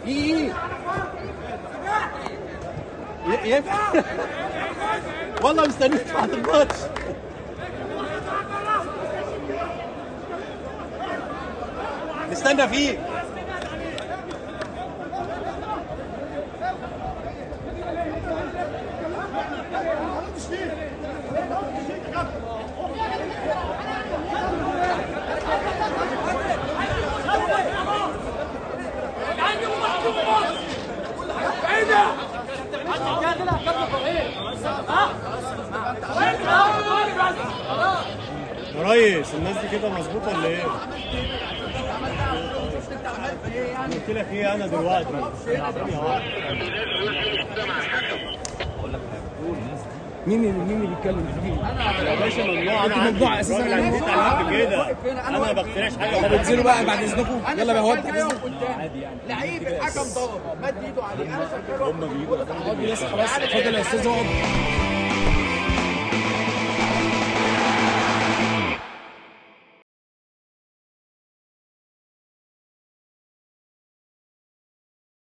ايه ايه ينفع والله مستنيك بعد الماتش نستنى فيه يا ريس الناس دي كده مظبوطه ولا ايه؟ قلت لك ايه انا دلوقتي ثانية واحدة. مين مين اللي بيتكلم مين؟ يا باشا ممنوع انا انتوا عندي ممنوع أساساً الراجل يعني؟ عندي تعليمات كده انا ما بخترعش حاجه طب انزلوا بقى بعد اذنكم يلا يا هو لعيب الحكم ضرب مد ايده عليه انا شغال هم بيجوا خلاص اتفضل يا استاذ اقعد